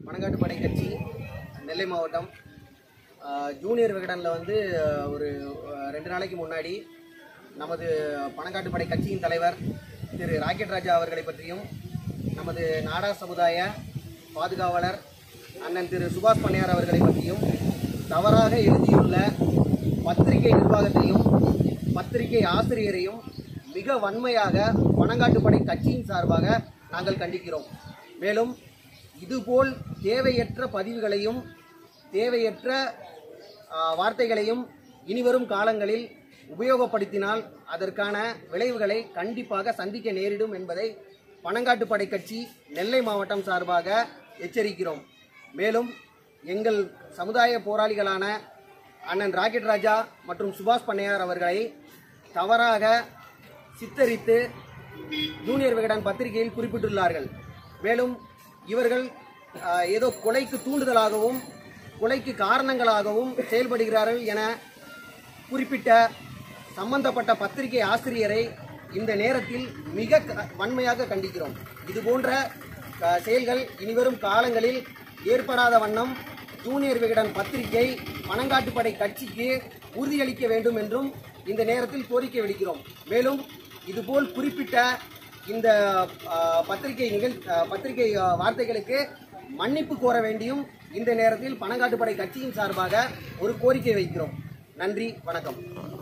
பனங்காட்டுப்படை கட்சி நெல்லை மாவட்டம் ஆஹ், ஜூனியர் விகடனில் வந்து ஆஹ், ஒரு ஆஹ், ரெண்டு நாளைக்கு முன்னாடி நமது பனங்காட்டுப்படை கட்சியின் தலைவர் திரு ராக்கெட் ராஜா அவர்களை பற்றியும் நமது நாடா சமுதாய பாதுகாவலர் அண்ணன் திரு சுபாஷ் பண்ணையார் அவர்களை பற்றியும் தவறாக எழுதியுள்ள பத்திரிகை நிர்வாகத்தையும் பத்திரிகை ஆசிரியரையும் மிக வன்மையாக பனங்காட்டுப்படை கட்சியின் சார்பாக நாங்கள் கண்டிக்கிறோம் மேலும் இதுபோல் தேவையற்ற பதிவுகளையும் தேவையற்ற ஆ, வார்த்தைகளையும் இனிவரும் காலங்களில் உபயோகப்படுத்தினால் அதற்கான விளைவுகளை கண்டிப்பாக சந்திக்க நேரிடும் என்பதை பனங்காட்டுப்படை கட்சி நெல்லை மாவட்டம் சார்பாக எச்சரிக்கிறோம் மேலும் எங்கள் சமுதாய போராளிகளான அண்ணன் ராக்கெட் ராஜா மற்றும் சுபாஷ் பண்ணையார் அவர்களை தவறாக சித்தரித்து ஜூனியர் விகடன் பத்திரிகையில் குறிப்பிட்டுள்ளார்கள் மேலும் இவர்கள் ஆஹ், ஏதோ கொலைக்கு தூண்டுதலாகவும் கொலைக்கு காரணங்களாகவும் செயல்படுகிறார்கள் என குறிப்பிட்ட சம்பந்தப்பட்ட பத்திரிகை ஆசிரியரை இந்த நேரத்தில் மிக க- வன்மையாக கண்டிக்கிறோம் இது போன்ற அஹ், செயல்கள் இனிவரும் காலங்களில் ஏற்படாத வண்ணம் ஜூனியர் விகடன் பத்திரிகை பனங்காட்டுப்படை கட்சிக்கு உறுதியளிக்க வேண்டும் என்றும் இந்த நேரத்தில் கோரிக்கை விடுக்கிறோம் மேலும் இதுபோல் குறிப்பிட்ட இந்த அஹ், பத்திரிகை நிகழ் அஹ், பத்திரிகை அஹ், வார்த்தைகளுக்கு மன்னிப்பு கோர வேண்டியும் இந்த நேரத்தில் பனங்காட்டுப்படை கட்சியின் சார்பாக ஒரு கோரிக்கை வைக்கிறோம் நன்றி வணக்கம்